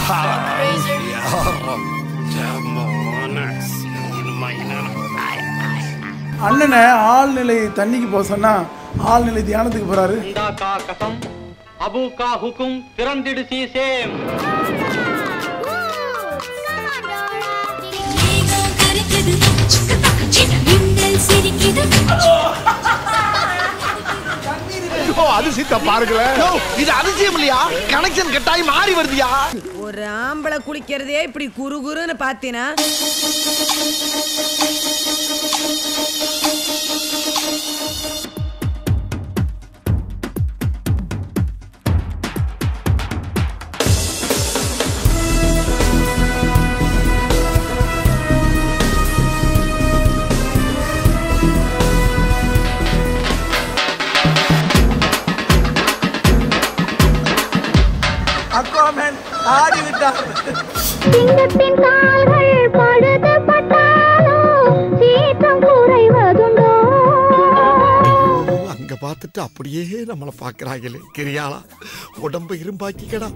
அண்ணனை ஆழ்நிலை தண்ணிக்கு போக சொன்னா ஆழ்நிலை தியானத்துக்கு போறாரு அண்டா கா கசம் அபு கா ஹுக்கும் திறந்திடு சீசேம் மேகம் கருக்குது மின்னல் சிரிக்குது அதிசயத்தை பாருங்களேன் இது அதிசயம் இல்லையா கனெக்ஷன் கட்டாயி மாறி வருதியா ஒரு ஆம்பளை குளிக்கிறதே இப்படி குறு குருன்னு பாத்தீனா அக்வாமேன் ஆடி விட்டார் சிங்கத்தின் கால்கள் பழுதுபட்டாலும் சீற்றம் குறைவதுண்டோ அங்க பார்த்துட்டு அப்படியே நம்மள பாக்குறாங்களே கிரியாளா உடம்ப இரும்பாக்கிக்கடா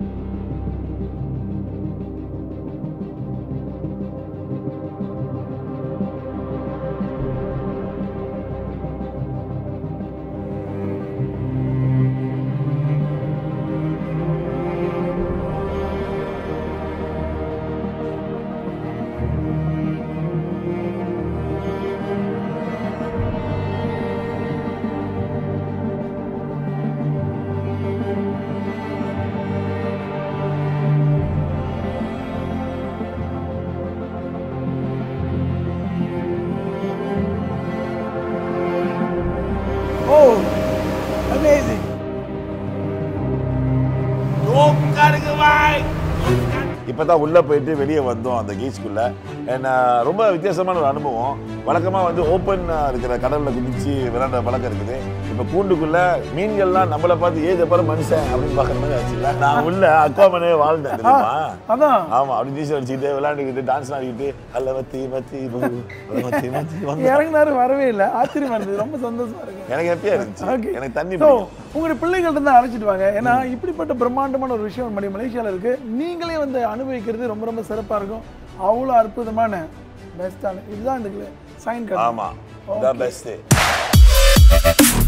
ஓ அமேசிங் இப்பதான் உள்ள போயிட்டு வெளியே வந்தோம் அந்த கீச்சுக்குள்ள என்ன ரொம்ப வித்தியாசமான ஒரு அனுபவம் வழக்கமா வந்து ஓப்பன் இருக்கிற கடல்ல குதிச்சு விளையாடுற பழக்கம் இருக்குது இப்ப கூண்டுக்குள்ள மீன்கள்லாம் நம்மள பார்த்து ஏஜ் அப்புறம் மனுஷன் அப்படின்னு பாக்குற மாதிரி ஆச்சுல்ல நான் உள்ள அக்வாமனே வாழ்ந்தேன் தெரியுமா அதான் ஆமா அப்படி நீச்சல் அடிச்சுக்கிட்டு விளையாண்டுக்கிட்டு டான்ஸ் ஆடிக்கிட்டு அல்ல மத்தி மத்தி பூ, அல்ல மத்தி மத்தி வந்தேன். இறங்கினாரு வரவே இல்லை ஆச்சரியமா இருந்தது ரொம்ப சந்தோஷமா இருக்கு எனக்கு ஹாப்பியா இருந்துச்சு Okay. எனக்கு தண்ணி ஸோ பிடிக்கும். உங்களுடைய பிள்ளைகள் இருந்தால் அழைச்சிட்டு வாங்க ஏன்னா இப்படிப்பட்ட பிரம்மாண்டமான ஒரு விஷயம் நம்முடைய மலேசியாவில் இருக்கு நீங்களே வந்து அனுபவிக்கிறது ரொம்ப ரொம்ப சிறப்பாக இருக்கும் அவ்வளோ அற்புதமான பெஸ்டான இதுதான் இந்த சைன் கார்டு ஆமா த பெஸ்ட்